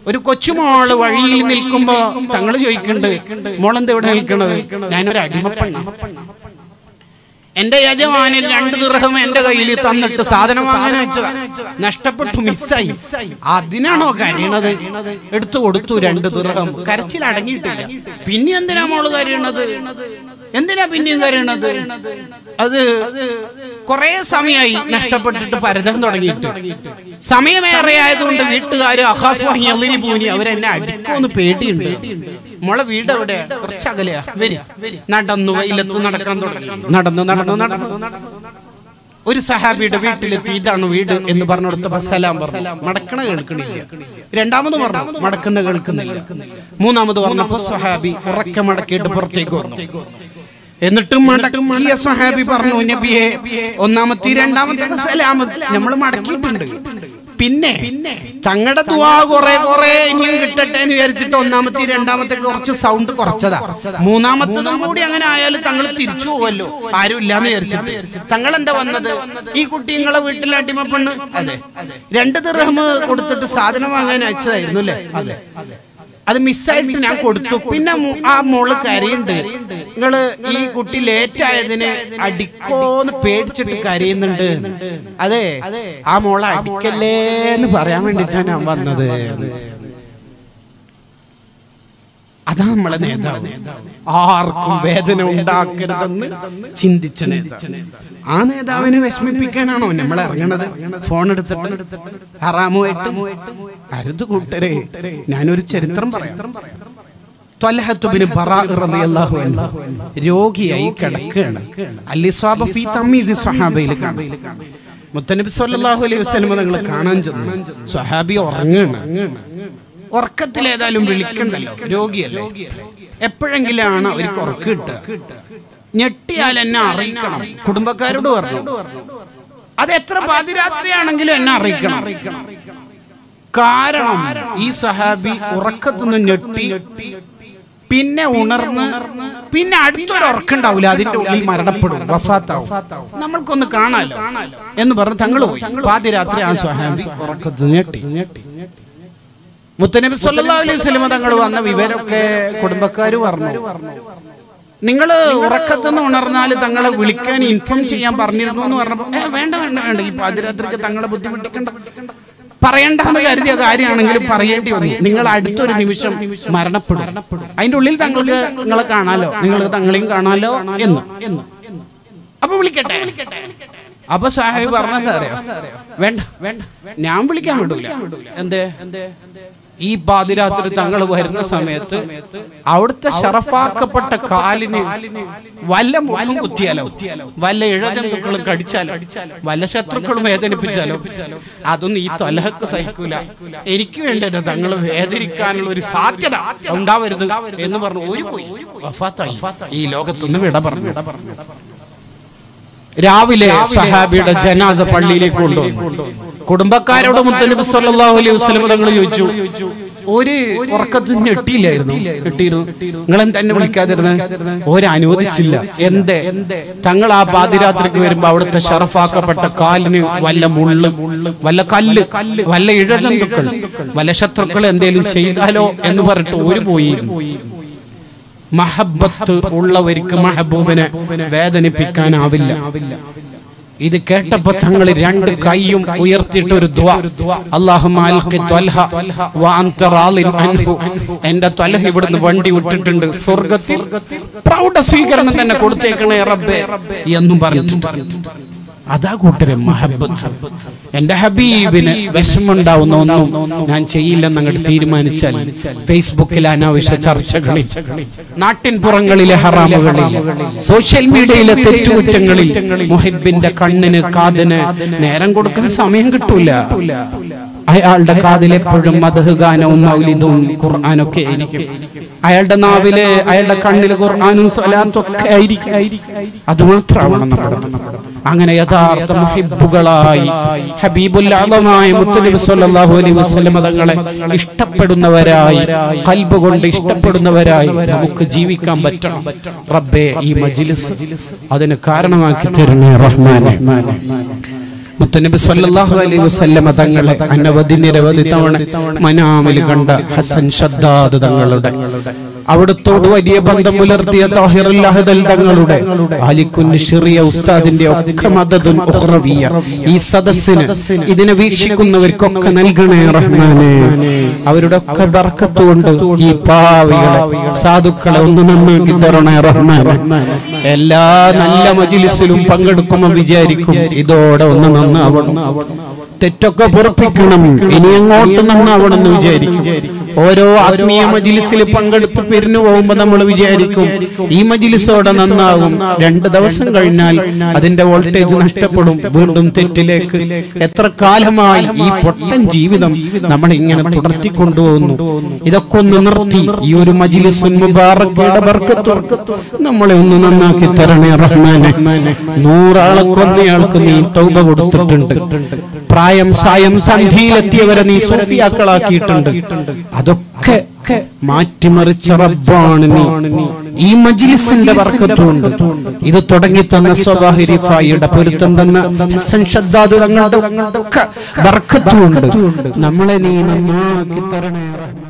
ഒരു കൊച്ചുമോള് വഴിയിൽ നിൽക്കുമ്പോ തങ്ങള് ചോദിക്കുന്നുണ്ട് മോളെന്താ ഇവിടെ നിൽക്കണത് ഞാനൊരു അടിമപ്പെണ്ണ എന്റെ യജമാനൻ രണ്ട് ദിർഹം എന്റെ കയ്യിൽ തന്നിട്ട് സാധനം വാങ്ങാൻ വെച്ചതാ നഷ്ടപ്പെട്ടു മിസ്സായി അതിനാണോ കരയണത് എടുത്തു കൊടുത്തു രണ്ട് ദിർഹം കരച്ചിൽ അടങ്ങിയിട്ടില്ല പിന്നെ എന്തിനാ മോള് കരയണത് എന്തിനാ പിന്നെയും കരയണത് അത് കുറെ സമയമായി നഷ്ടപ്പെട്ടിട്ട് പരതാൻ തുടങ്ങിയിട്ട് സമയമേറെ ആയതുകൊണ്ട് വീട്ടുകാര് അഹാഫി പൂനി അവരെന്നെ അടിക്കുമെന്ന് പേടിയുണ്ട് മോളെ വീട് എവിടെ കുറച്ചകലെയാ വരി നടന്നു വെയിലത്ത് നടക്കാൻ തുടങ്ങി നടന്നു നടന്നു നടന്നു ഒരു സഹാബിയുടെ വീട്ടിലെത്തി ഇതാണ് വീട് എന്ന് പറഞ്ഞെടുത്തപ്പോ സലാം പറഞ്ഞു മടക്കണ കേൾക്കണില്ല രണ്ടാമത് പറഞ്ഞു മടക്കുന്ന കേൾക്കുന്നില്ല മൂന്നാമത് പറഞ്ഞപ്പോ സഹാബി ഉറക്കെ മടക്കിയിട്ട് പുറത്തേക്ക് വന്നു എന്നിട്ടും മടക്കിയ സഹാബി പറഞ്ഞു നബിയെ ഒന്നാമത്തെ രണ്ടാമത്തെ സലാം നമ്മൾ മടക്കിയിട്ടുണ്ട് പിന്നെ തങ്ങളുടെ ദുവാ കുറെ കുറെ ഇനിയും കിട്ടട്ടെ എന്ന് വിചാരിച്ചിട്ട് ഒന്നാമത്തെ രണ്ടാമത്തെ കുറച്ച് സൗണ്ട് കുറച്ചതാ മൂന്നാമത്തതും കൂടി അങ്ങനെ ആയാലും തങ്ങൾ തിരിച്ചു പോകുമല്ലോ ആരും ഇല്ലാന്ന് വിചാരിച്ചിട്ട് തങ്ങൾ എന്താ വന്നത് ഈ കുട്ടി നിങ്ങളെ വീട്ടിലെ അടിമപ്പെണ്ണ് അതെ രണ്ട് ദിർഹം കൊടുത്തിട്ട് സാധനം വാങ്ങാൻ അയച്ചതായിരുന്നു അല്ലേ അതെ അത് മിസ്സായിട്ട് ഞാൻ കൊടുത്തു പിന്നെ മു- ആ മോള് കരയുണ്ട് നിങ്ങള് ഈ കുട്ടി ലേറ്റ് ആയതിന് അടിക്കോന്ന് പേടിച്ചിട്ട് കരയുന്നുണ്ട് അതെ ആ മോളെ അടിക്കല്ലേ എന്ന് പറയാൻ വേണ്ടിട്ടാണ് ഞാൻ വന്നത് അതാ നമ്മളെ നേതാവ് ആർക്കും വേദന ഉണ്ടാക്കരുതെന്ന് ചിന്തിച്ച നേതാവ് ആ നേതാവിനെ വിഷമിപ്പിക്കാനാണോ നമ്മൾ ഇറങ്ങണത് ഫോൺ എടുത്തിട്ട് ഹറാമുമായിട്ട് അരുത് കൂട്ടരെ ഞാനൊരു ചരിത്രം പറയാം ത്വലഹത്തുബിന് ബറാഅ് റളിയല്ലാഹു അൻഹു രോഗിയായി കിടക്കുകയാണ് അല്ലിസ്വാബ ഫീ തമീസി സ്വഹാബയിൽ കാണാം മുത്തനബി സല്ലല്ലാഹു അലൈഹി വസല്ലം നിങ്ങൾ കാണാൻ ചെന്നു സ്വഹാബി ഉറങ്ങുകയാണ് ഉറക്കത്തിൽ ഏതായാലും വിളിക്കണ്ടല്ലോ രോഗിയല്ലേ എപ്പോഴെങ്കിലാണ് അവർക്ക് ഉറക്കം കിട്ടുക ഞെട്ടിയാൽ എന്നെ അറിയിക്കണം കുടുംബക്കാരോട് പറഞ്ഞു അത് എത്ര പാതിരാത്രിയാണെങ്കിലും എന്നെ അറിയിക്കണം കാരണം ഈ സഹാബി ഉറക്കത്തുനിന്ന് ഞെട്ടി പിന്നെ ഉണർന്ന് പിന്നെ അടുത്തൊരു ഉറക്കുണ്ടാവില്ല അതിന്റെ ഉള്ളിൽ മരണപ്പെടും വഫാത്താവും നമ്മൾക്കൊന്ന് കാണാലോ എന്ന് പറഞ്ഞ് തങ്ങൾ പോയി പാതിരാത്രി ആ സഹാബി ഉറക്കത്ത് ഞെട്ടി മുത്തനബി സല്ലല്ലാഹു അലൈഹി വസല്ലം തങ്ങൾ വന്ന വിവരമൊക്കെ കുടുംബക്കാർ പറഞ്ഞു നിങ്ങൾ ഉറക്കത്തുനിന്ന് ഉണർന്നാൽ തങ്ങളെ വിളിക്കാൻ ഇൻഫോം ചെയ്യാൻ പറഞ്ഞിരുന്നു എന്ന് പറഞ്ഞപ്പോ "ഏ, വേണ്ട വേണ്ട വേണ്ട ഈ പാതിരാത്രിക്ക് തങ്ങളെ ബുദ്ധിമുട്ടിക്കണ്ട പറയണ്ടെന്ന് കരുതിയ കാര്യമാണെങ്കിലും പറയേണ്ടി വന്നു നിങ്ങൾ അടുത്തൊരു നിമിഷം മരണപ്പെടും അതിന്റെ ഉള്ളിൽ തങ്ങൾക്ക് നിങ്ങളെ കാണാലോ നിങ്ങൾക്ക് തങ്ങളെയും കാണാലോ എന്ന് അപ്പൊ വിളിക്കട്ടെ അപ്പൊ സാഹിബ് പറഞ്ഞെന്താ അറിയോ വേണ്ട വേണ്ട ഞാൻ വിളിക്കാൻ വിടൂല എന്തേ ഈ പാതിരാത്രി തങ്ങൾ വരുന്ന സമയത്ത് അവിടുത്തെ ഷറഫാക്കപ്പെട്ട കാലിന് വല്ല മുള്ളും കുത്തിയാലോ വല്ല ഇഴജന്തുക്കളും കടിച്ചാലോ വല്ല ശത്രുക്കളും വേദനിപ്പിച്ചാലോ അതൊന്നും ഈ തൊലഹക്ക് സഹിക്കൂല എനിക്ക് വേണ്ടല്ലോ തങ്ങൾ വേദനിക്കാനുള്ള ഒരു സാധ്യത ഉണ്ടാവരുത് എന്ന് പറഞ്ഞു ഒരു പോയി വഫാത്തായി ഈ ലോകത്തുനിന്ന് വിട പറഞ്ഞു രാവിലെ സഹാബിയുടെ ജനാസ പള്ളിയിലേക്ക് കൊണ്ടുവന്നു കുടുംബക്കാരോട് മുത്തലിബ് സല്ലല്ലാഹു അലൈഹി വസല്ലം തങ്ങൾ ചോദിച്ചു ഒരു ഉറക്കത്തിൽ ഞെട്ടിയില്ലായിരുന്നു ഞെട്ടിയിരുന്നു നിങ്ങൾ തന്നെ വിളിക്കാതിരുന്നത് ഒരു അനുവദിച്ചില്ല എന്തേ തങ്ങൾ ആ പാതിരാത്രിക്ക് വരുമ്പോ അവിടുത്തെ ഷറഫാക്കപ്പെട്ട കാലിന് വല്ല മുള്ള് വല്ല കല്ല് വല്ല ഇഴജന്തുക്കൾ വല്ല ശത്രുക്കൾ എന്തേലും ചെയ്താലോ എന്ന് പറഞ്ഞിട്ട് ഒരു പോയിരുന്നു മഹബത്ത് ഉള്ളവർക്ക് മഹബൂബിനെ വേദനിപ്പിക്കാനാവില്ല ഇത് കേട്ടപ്പോ തങ്ങൾ രണ്ട് കൈയും ഉയർത്തിയിട്ട് ഒരു ദ്വാ അല്ലാഹുമ്മ അൽഖി ത്വൽഹ വ അൻത റാളിൻ അൻഹു എന്റെ ത്വൽഹ ഇവിടുന്ന് വണ്ടി വിട്ടിട്ടുണ്ട് സ്വർഗത്തിൽ പ്രൗഢ സ്വീകരണം തന്നെ കൊടുത്തേക്കണേ റബ്ബേ എന്നും പറഞ്ഞിട്ടുണ്ട് അതാ കൂട്ടരെ മഹബത്ത് എന്റെ ഹബീബിന് വിഷമുണ്ടാവുന്ന ഒന്നും ഞാൻ ചെയ്യില്ലെന്ന് അങ്ങോട്ട് തീരുമാനിച്ചാൽ ഫേസ്ബുക്കിൽ അനാവശ്യ ചർച്ചകളിൽ നാട്ടിൻ പുറങ്ങളിലെ ഹറാമുകളിൽ സോഷ്യൽ മീഡിയയിലെ തെറ്റുകുറ്റങ്ങളിൽ മുഹിബിന്റെ കണ്ണിന് കാതിന് നേരം കൊടുക്കാൻ സമയം കിട്ടൂല അയാളുടെ കാതിൽ എപ്പോഴും മധു ഗാനവും മൗലിദും ഖുർആാനൊക്കെ ആയിരിക്കും അയാളുടെ നാവില് അയാളുടെ കണ്ണില് ഖുർആാനും സ്വലാത്തും ഒക്കെ ആയിരിക്കും അത് മാത്രമാവണം നമ്മുടെ അങ്ങനെ യഥാർത്ഥ മുഹിബുകളായി ഹബീബുല്ലാദമായ മുത്തനബി സല്ലല്ലാഹു അലൈഹി വസല്ലം തങ്ങളെ ഇഷ്ടപ്പെടുന്നവരായി കൽബ് കൊണ്ട് ഇഷ്ടപ്പെടുന്നവരായി നമുക്ക് ജീവിക്കാൻ പറ്റണം റബ്ബേ ഈ മജ്ലിസ് അതിന് കാരണമാക്കി തരണേ റഹ്മാനെ മുത്തനബി സല്ലല്ലാഹു അലൈഹി വസല്ലമ തങ്ങളെ അനവധി നിരവധി തവണ മനാമിൽ കണ്ട ഹസൻ ഷദ്ദാദ് തങ്ങളുടെ അവിടത്തോട് വലിയ ബന്ധം പുലർത്തിയ താഹിറുൽ അഹദൽ തങ്ങളുടെ ആലിക്കുൻ ഷിറിയ ഉസ്താദിന്റെ ഒക്കെ മദതുൽ ഉഖ്റവിയ ഈ സദസ്സിന് ഇതിനെ വീക്ഷിക്കുന്നവർക്കൊക്കെ നൽകണേ റഹ്മാനെ അവരുടെ ഒക്കെ ബർക്കത്ത് കൊണ്ട് ഈ പാവികളെ സാധുക്കളെ ഒന്ന് നന്നാക്കി തരണേ റഹ്മാനെ എല്ലാ നല്ല മജിലിസിലും പങ്കെടുക്കുമ്പോൾ വിചാരിക്കും ഇതോടെ ഒന്ന് നന്നാവണം തെറ്റൊക്കെ പൊറപ്പിക്കണം ഇനി അങ്ങോട്ട് നന്നാവണം എന്ന് വിചാരിക്കും ഓരോ ആത്മീയ മജിലിസിൽ പങ്കെടുത്ത് പിരിഞ്ഞു പോകുമ്പോ നമ്മൾ വിചാരിക്കും ഈ മജിലിസോടെ നന്നാകും രണ്ട് ദിവസം കഴിഞ്ഞാൽ അതിന്റെ വോൾട്ടേജ് നഷ്ടപ്പെടും വീണ്ടും തെറ്റിലേക്ക് എത്ര കാലമായി ഈ പൊട്ടൻ ജീവിതം നമ്മൾ ഇങ്ങനെ തുടർത്തിക്കൊണ്ടുപോകുന്നു ഇതൊക്കെ ഒന്ന് നിർത്തി ഈ ഒരു മജിലിസുൻ മുബാറക്കയുടെ ബർക്കത്തും നമ്മളെ ഒന്ന് നന്നാക്കി തരണേ റഹ്മാനെ നൂറാളെ കൊന്നയാൾക്ക് നീ തൗബ കൊടുത്തിട്ടുണ്ട് പ്രായം സായം സന്ധിയിലെത്തിയവരെ നീ സൂഫിയാക്കളാക്കിയിട്ടുണ്ട് അതൊക്കെ മാറ്റിമറിച്ച റബ്ബാണ് നീ ഈ മജിലിസിന്റെ വർക്കത്തുണ്ട് ഇത് തുടങ്ങി തന്ന സ്വബാഹിരിഫായിയുടെ പൊരുത്തം തന്ന ഹസൻ ഷദ്ദാദ് തങ്ങളുടെ ഒക്കെ ബർക്കത്തുമുണ്ട് നമ്മളെ നീ നന്നാക്കി തരണേ റഹ്മാൻ